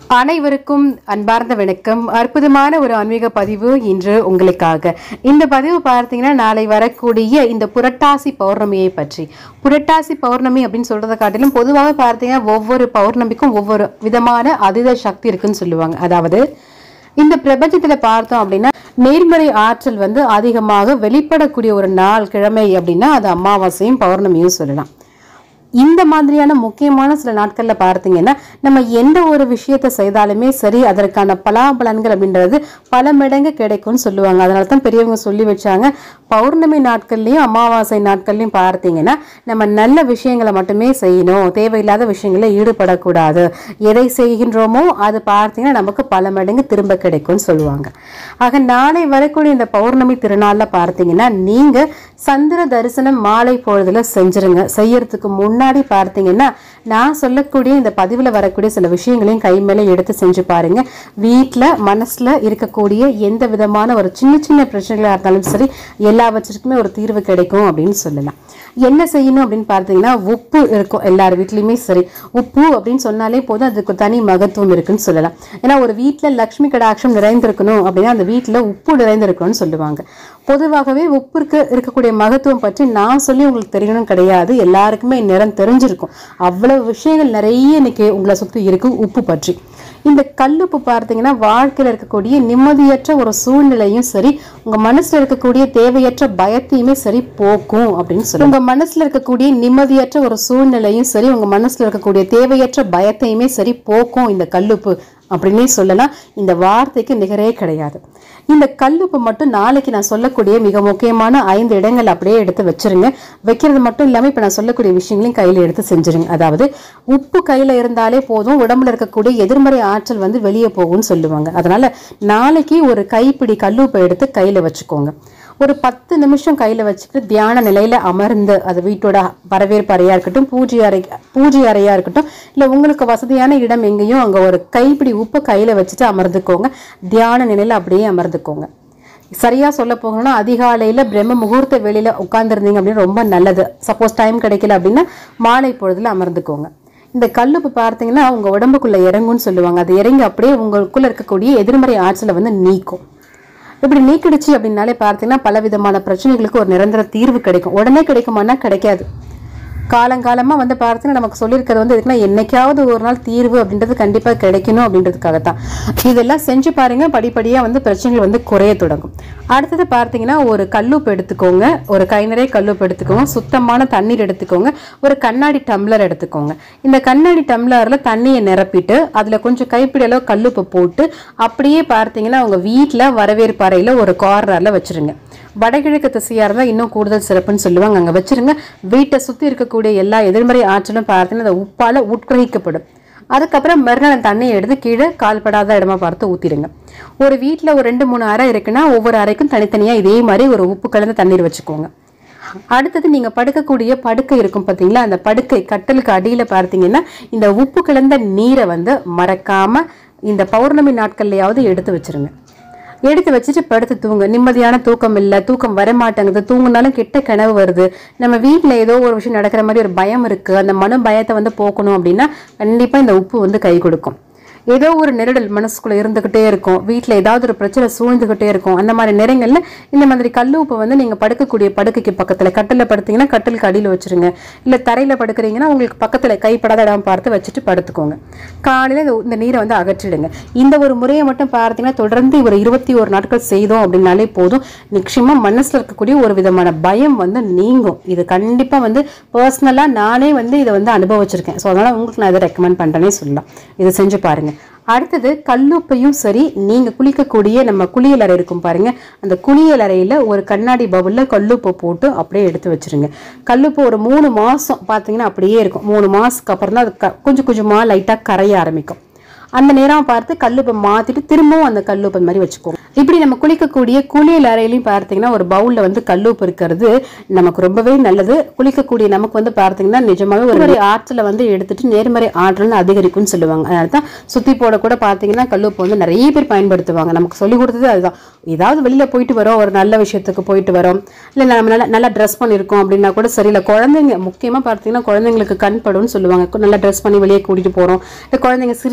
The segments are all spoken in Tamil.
அனைவருக்கும் அன்பார்ந்த வணக்கம் அற்புதமான ஒரு ஆன்மீக பதிவு இன்று உங்களுக்காக இந்த பதிவு பார்த்தீங்கன்னா நாளை வரக்கூடிய இந்த புரட்டாசி பௌர்ணமியை பற்றி புரட்டாசி பௌர்ணமி அப்படின்னு சொல்றதை காட்டிலும் பொதுவாக பார்த்தீங்கன்னா ஒவ்வொரு பௌர்ணமிக்கும் ஒவ்வொரு விதமான அதீத சக்தி இருக்குன்னு சொல்லுவாங்க அதாவது இந்த பிரபஞ்சத்துல பார்த்தோம் அப்படின்னா நேர்மறை ஆற்றல் வந்து அதிகமாக வெளிப்படக்கூடிய ஒரு நாள் கிழமை அப்படின்னா அது அமாவாசையும் பௌர்ணமியும் சொல்லலாம் இந்த மாதிரியான முக்கியமான சில நாட்கள்ல பார்த்தீங்கன்னா நம்ம எந்த ஒரு விஷயத்தை செய்தாலுமே சரி அதற்கான பலாபலன்கள் அப்படின்றது பல மடங்கு கிடைக்கும்னு சொல்லுவாங்க அதனால தான் பெரியவங்க சொல்லி வச்சாங்க பௌர்ணமி நாட்கள்லயும் அமாவாசை நாட்கள்லயும் பார்த்தீங்கன்னா நம்ம நல்ல விஷயங்களை மட்டுமே செய்யணும் தேவையில்லாத விஷயங்களை ஈடுபடக்கூடாது எதை செய்கின்றோமோ அது பார்த்தீங்கன்னா நமக்கு பல மடங்கு திரும்ப கிடைக்கும்னு சொல்லுவாங்க ஆக நாளை வரக்கூடிய இந்த பௌர்ணமி திருநாள்ல பார்த்தீங்கன்னா நீங்க சந்திர தரிசனம் மாலை பொழுதுல செஞ்சிருங்க செய்யறதுக்கு முன்னாடி பார்த்தீங்கன்னா நான் சொல்லக்கூடிய இந்த பதிவுல வரக்கூடிய சில விஷயங்களையும் கை மேல எடுத்து செஞ்சு பாருங்க வீட்ல மனசுல இருக்கக்கூடிய எந்த விதமான ஒரு சின்ன சின்ன பிரச்சனைகளா இருந்தாலும் சரி எல்லாவற்றிற்குமே ஒரு தீர்வு கிடைக்கும் அப்படின்னு சொல்லலாம் என்ன செய்யணும் அப்படின்னு பார்த்தீங்கன்னா உப்பு இருக்கும் எல்லார் வீட்லயுமே சரி உப்பு அப்படின்னு சொன்னாலே போதும் அதுக்கு தனி மகத்துவம் இருக்குன்னு சொல்லலாம் ஏன்னா ஒரு வீட்ல லக்ஷ்மி கடாட்சம் நிறைந்திருக்கணும் அப்படின்னா அந்த வீட்ல உப்பு நிறைந்திருக்கணும்னு சொல்லுவாங்க பொதுவாகவே உப்பிற்கு இருக்கக்கூடிய மகத்துவம் பற்றி நான் சொல்லி உங்களுக்கு தெரியணும் கிடையாது எல்லாருக்குமே நிறம் தெரிஞ்சிருக்கும் அவ்வளவு விஷயங்கள் நிறைய இன்னைக்கு உங்களை சுற்றி இருக்கு உப்பு பற்றி இந்த கல்லுப்பு பார்த்தீங்கன்னா வாழ்க்கையில் இருக்கக்கூடிய நிம்மதியற்ற ஒரு சூழ்நிலையும் சரி உங்க மனசுல இருக்கக்கூடிய தேவையற்ற பயத்தையுமே சரி போக்கும் அப்படின்னு சொல்லி உங்க மனசுல இருக்கக்கூடிய நிம்மதியற்ற ஒரு சூழ்நிலையும் சரி உங்க மனசுல இருக்கக்கூடிய தேவையற்ற பயத்தையுமே சரி போக்கும் இந்த கல்லுப்பு அப்படின்னே சொல்லலாம் இந்த வார்த்தைக்கு நிகரே கிடையாது இந்த கல்லுப்பு மட்டும் நாளைக்கு நான் சொல்லக்கூடிய மிக முக்கியமான ஐந்து இடங்கள் அப்படியே எடுத்து வச்சிருங்க வைக்கிறது மட்டும் இல்லாமல் இப்போ நான் சொல்லக்கூடிய விஷயங்களையும் கையில் எடுத்து செஞ்சிருங்க அதாவது உப்பு கையில் இருந்தாலே போதும் உடம்புல இருக்கக்கூடிய எதிர்மறை ஆற்றல் வந்து வெளியே போகும்னு சொல்லுவாங்க அதனால நாளைக்கு ஒரு கைப்பிடி கல்லுப்பை எடுத்து கையில் வச்சுக்கோங்க ஒரு பத்து நிமிஷம் கையில் வச்சுக்கிட்டு தியான நிலையில் அமர்ந்து அது வீட்டோட வரவேற்பு அறையாக இருக்கட்டும் பூஜை அறை பூஜை அறையாக இருக்கட்டும் இல்லை உங்களுக்கு வசதியான இடம் எங்கேயும் அங்கே ஒரு கைப்பிடி உப்பு கையில் வச்சுட்டு அமர்ந்துக்கோங்க தியான நிலையில் அப்படியே அமர்ந்துக்கோங்க சரியா சொல்ல போகணும்னா அதிகாலையில பிரம்ம முகூர்த்த வேலையில உட்கார்ந்துருந்தீங்க அப்படின்னு ரொம்ப நல்லது சப்போஸ் டைம் கிடைக்கல அப்படின்னா மாலை பொழுதுல அமர்ந்துக்கோங்க இந்த கல்லுப்பு பார்த்தீங்கன்னா உங்க உடம்புக்குள்ள இறங்கும்னு சொல்லுவாங்க அது இறங்கி அப்படியே உங்களுக்குள்ள இருக்கக்கூடிய எதிர்மறை ஆற்றலை வந்து நீக்கும் இப்படி நீக்கிடுச்சு அப்படின்னாலே பார்த்தீங்கன்னா பல விதமான பிரச்சனைகளுக்கு ஒரு நிரந்தர தீர்வு கிடைக்கும் உடனே கிடைக்குமானா கிடைக்காது காலங்காலமாக வந்து பார்த்தீங்கன்னா நமக்கு சொல்லியிருக்கிறது வந்து இதுக்குன்னா என்னைக்காவது ஒரு நாள் தீர்வு அப்படின்றது கண்டிப்பாக கிடைக்கணும் அப்படின்றதுக்காக தான் இதெல்லாம் செஞ்சு பாருங்க படிப்படியாக வந்து பிரச்சனைகள் வந்து குறைய தொடங்கும் அடுத்தது பார்த்தீங்கன்னா ஒரு கல்லுப்பு எடுத்துக்கோங்க ஒரு கை நிறைய கல்லுப்பு எடுத்துக்கோங்க சுத்தமான தண்ணீர் எடுத்துக்கோங்க ஒரு கண்ணாடி டம்ளர் எடுத்துக்கோங்க இந்த கண்ணாடி டம்ளரில் தண்ணியை நிரப்பிட்டு அதில் கொஞ்சம் கைப்பிடி அளவு கல்லுப்பு போட்டு அப்படியே பார்த்தீங்கன்னா உங்கள் வீட்டில் வரவேற்பு அறையில் ஒரு கார்னரில் வச்சுருங்க வடகிழக்கு திசையாக இருந்தால் இன்னும் கூடுதல் சிறப்புன்னு சொல்லுவாங்க அங்கே வச்சிருங்க வீட்டை சுற்றி இருக்கக்கூடிய எல்லா எதிர்மறை ஆற்றலும் பார்த்தீங்கன்னா அந்த உப்பால் உட்கிரகிக்கப்படும் அதுக்கப்புறம் மறுநாள் அந்த தண்ணியை எடுத்து கீழே கால்படாத இடமா பார்த்து ஊற்றிடுங்க ஒரு வீட்டில் ஒரு ரெண்டு மூணு அறை இருக்குன்னா ஒவ்வொரு அறைக்கும் தனித்தனியாக இதே மாதிரி ஒரு உப்பு கலந்த தண்ணீர் வச்சுக்கோங்க அடுத்தது நீங்க படுக்கக்கூடிய படுக்கை இருக்கும் பாத்தீங்களா அந்த படுக்கை கட்டலுக்கு அடியில பார்த்தீங்கன்னா இந்த உப்பு கலந்த நீரை வந்து மறக்காம இந்த பௌர்ணமி நாட்கள்லயாவது எடுத்து வச்சிருங்க எடுத்து வச்சுட்டு படுத்து தூங்க நிம்மதியான தூக்கம் இல்லை தூக்கம் வர மாட்டேங்குது தூங்குனாலும் கெட்ட கனவு வருது நம்ம வீட்டில் ஏதோ ஒரு விஷயம் நடக்கிற மாதிரி ஒரு பயம் இருக்கு அந்த மன பயத்தை வந்து போக்கணும் அப்படின்னா கண்டிப்பாக இந்த உப்பு வந்து கை கொடுக்கும் ஏதோ ஒரு நெருடல் மனசுக்குள்ள இருந்துகிட்டே இருக்கும் வீட்டில் ஏதாவது ஒரு பிரச்சனை சூழ்ந்துகிட்டே இருக்கும் அந்த மாதிரி நேரங்கள்ல இந்த மாதிரி கல் உப்பு வந்து நீங்க படுக்கக்கூடிய படுக்கைக்கு பக்கத்துல கட்டில படுத்தீங்கன்னா கட்டிலுக்கு அடியில் வச்சிருங்க இல்ல தரையில படுக்கிறீங்கன்னா உங்களுக்கு பக்கத்துல கைப்படாத இடம் பார்த்து வச்சுட்டு படுத்துக்கோங்க காலையில இந்த- இந்த நீரை வந்து அகற்றிடுங்க இந்த ஒரு முறையை மட்டும் பார்த்தீங்கன்னா தொடர்ந்து ஒரு இருபத்தி ஒரு நாட்கள் செய்தோம் அப்படின்னாலே போதும் நிச்சயமா மனசுல இருக்கக்கூடிய ஒரு விதமான பயம் வந்து நீங்கும் இது கண்டிப்பா வந்து பர்சனலா நானே வந்து இதை வந்து அனுபவிச்சிருக்கேன் ஸோ அதனால உங்களுக்கு நான் இதை ரெக்கமெண்ட் பண்றேனே சொல்லலாம் இதை செஞ்சு பாருங்க அடுத்தது கல்லுப்பையும் சரி நீங்க குளிக்கக்கூடிய நம்ம குளியல் அறை இருக்கும் பாருங்க அந்த குளியல் அறையில ஒரு கண்ணாடி பவுல்ல கல்லுப்பை போட்டு அப்படியே எடுத்து வச்சிருங்க கல்லுப்பு ஒரு மூணு மாசம் பார்த்தீங்கன்னா அப்படியே இருக்கும் மூணு மாசத்துக்கு அப்புறம் தான் அது க- கொஞ்சம் கொஞ்சமா லைட்டா கரைய ஆரம்பிக்கும் அந்த நேரம் பார்த்து கல்லுப்பை மாத்திட்டு திரும்பவும் அந்த கல்லுப்பை மாதிரி வச்சுக்கோங்க இப்படி நம்ம குளிக்கக்கூடிய குளியல் அறையிலையும் பார்த்தீங்கன்னா ஒரு பவுல்ல வந்து கல்லுப்பு இருக்கிறது நமக்கு ரொம்பவே நல்லது குளிக்கக்கூடிய நமக்கு வந்து பார்த்தீங்கன்னா நிஜமாவே ஒரு மாதிரி ஆற்றலை வந்து எடுத்துட்டு நேர்மறை ஆற்றல் அதிகரிக்கும்னு சொல்லுவாங்க அதனால தான் சுத்தி போட கூட பார்த்தீங்கன்னா கல்லுப்பு வந்து நிறைய பேர் பயன்படுத்துவாங்க நமக்கு சொல்லி கொடுத்தது அதுதான் ஏதாவது வெளியில போயிட்டு வரோம் ஒரு நல்ல விஷயத்துக்கு போயிட்டு வரோம் இல்லை நம்ம நல்லா நல்லா ட்ரெஸ் பண்ணியிருக்கோம் அப்படின்னா கூட சரி இல்லை குழந்தைங்க முக்கியமாக பார்த்தீங்கன்னா குழந்தைங்களுக்கு கண் படும்னு சொல்லுவாங்க நல்லா ட்ரெஸ் பண்ணி வெளியே கூட்டிட்டு போகிறோம் இல்லை குழந்தைங்க சிரிக்குது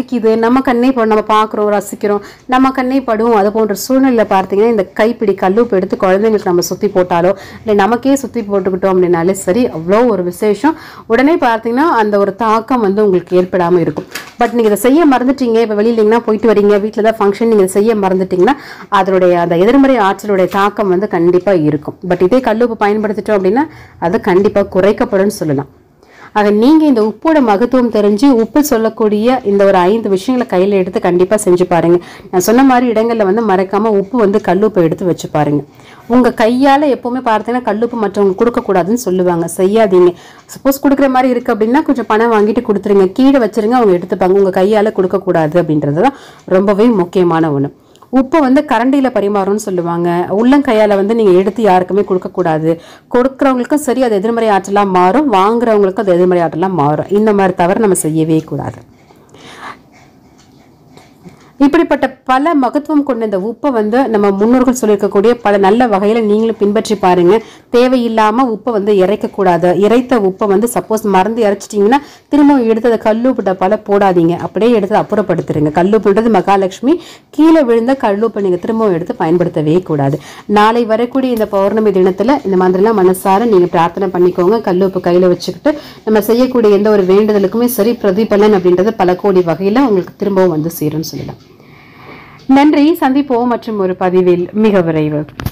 நம்ம கண்ணே படும் நம்ம பார்க்குறோம் ரசிக்கிறோம் நம்ம கண்ணே படும் அது போன்ற சூழ்நிலையில் பார்த்தீங்கன்னா இந்த கைப்பிடி கல்லுப்பு எடுத்து குழந்தைங்களுக்கு நம்ம சுற்றி போட்டாலோ இல்லை நமக்கே சுற்றி போட்டுக்கிட்டோம் அப்படின்னாலே சரி அவ்வளோ ஒரு விசேஷம் உடனே பார்த்தீங்கன்னா அந்த ஒரு தாக்கம் வந்து உங்களுக்கு ஏற்படாமல் இருக்கும் பட் நீங்கள் இதை செய்ய மறந்துட்டீங்க இப்போ வெளியில் எங்கன்னா போயிட்டு வரீங்க வீட்டில் தான் ஃபங்க்ஷன் நீங்கள் செய்ய மறந்துட்டீங்கன்னா அதனுடைய அந்த எதிர்மறை ஆற்றலுடைய தாக்கம் வந்து கண்டிப்பாக இருக்கும் பட் இதே கல்லுப்பு பயன்படுத்திட்டோம் அப்படின்னா அது கண்டிப்பாக குறைக்கப்படும்னு சொல்லலாம் ஆக நீங்கள் இந்த உப்போட மகத்துவம் தெரிஞ்சு உப்பு சொல்லக்கூடிய இந்த ஒரு ஐந்து விஷயங்களை கையில் எடுத்து கண்டிப்பாக செஞ்சு பாருங்க நான் சொன்ன மாதிரி இடங்களில் வந்து மறக்காம உப்பு வந்து கல்லுப்பை எடுத்து வச்சு பாருங்க உங்கள் கையால் எப்போவுமே பார்த்தீங்கன்னா கல்லுப்பு மற்றவங்க கொடுக்கக்கூடாதுன்னு சொல்லுவாங்க செய்யாதீங்க சப்போஸ் கொடுக்குற மாதிரி இருக்குது அப்படின்னா கொஞ்சம் பணம் வாங்கிட்டு கொடுத்துருங்க கீழே வச்சிருங்க அவங்க எடுத்துப்பாங்க உங்கள் கையால் கொடுக்கக்கூடாது அப்படின்றது தான் ரொம்பவே முக்கியமான ஒன்று உப்பை வந்து கரண்டியில் பரிமாறணும்னு சொல்லுவாங்க உள்ளங்கையால் வந்து நீங்கள் எடுத்து யாருக்குமே கொடுக்கக்கூடாது கொடுக்குறவங்களுக்கும் சரி அது எதிர்மறை ஆற்றலாக மாறும் வாங்குறவங்களுக்கும் அது எதிர்மறை ஆற்றலாக மாறும் இந்த மாதிரி தவிர நம்ம செய்யவே கூடாது இப்படிப்பட்ட பல மகத்துவம் கொண்ட இந்த உப்பை வந்து நம்ம முன்னோர்கள் சொல்லியிருக்கக்கூடிய பல நல்ல வகையில் நீங்களும் பின்பற்றி பாருங்க தேவையில்லாம உப்பை வந்து இறைக்கக்கூடாது இறைத்த உப்பை வந்து சப்போஸ் மறந்து இறைச்சிட்டிங்கன்னா திரும்ப எடுத்து அதை கல்லுப்பிட்ட பல போடாதீங்க அப்படியே எடுத்து அப்புறப்படுத்துருங்க கல்லுப்புன்றது மகாலட்சுமி கீழே விழுந்த கல்லுப்பை நீங்கள் திரும்பவும் எடுத்து பயன்படுத்தவே கூடாது நாளை வரக்கூடிய இந்த பௌர்ணமி தினத்தில் இந்த மாதிரிலாம் மனசார நீங்கள் பிரார்த்தனை பண்ணிக்கோங்க கல்லுப்பு கையில் வச்சுக்கிட்டு நம்ம செய்யக்கூடிய எந்த ஒரு வேண்டுதலுக்குமே சரி பிரதிபலன் அப்படின்றது பல கோடி வகையில் உங்களுக்கு திரும்பவும் வந்து சேரும்னு சொல்லலாம் நன்றி சந்திப்போம் மற்றும் ஒரு பதிவில் மிக விரைவு